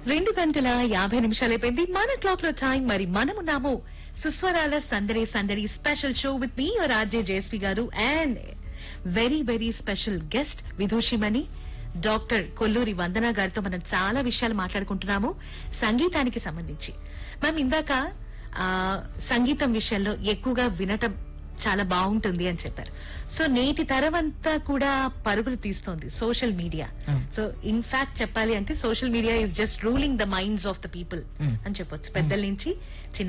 రెండు గంటల యాభై నిమిషాలు అయిపోయింది మన క్లాక్ లో టైం మరి మనమున్నాము సుస్వరాల సందడి సందడి స్పెషల్ షో విత్ మీ యువర్ ఆర్జే జయశ్రీ గారు and very very special guest విదూషిమణి డాక్టర్ కొల్లూరి వందన గారితో మనం చాలా విషయాలు మాట్లాడుకుంటున్నాము సంగీతానికి సంబంధించి మనం ఇందాక ఆ, సంగీతం విషయంలో ఎక్కువగా వినటం చాలా బాగుంటుంది అని చెప్పారు సో నేటి తరం అంతా కూడా పరుగులు తీస్తోంది social media Hmm. So in fact చెప్పాలి అంటే social media is just ruling the minds of the people Hmm. అని చెప్పొచ్చు పెద్దల నుంచి చిన్న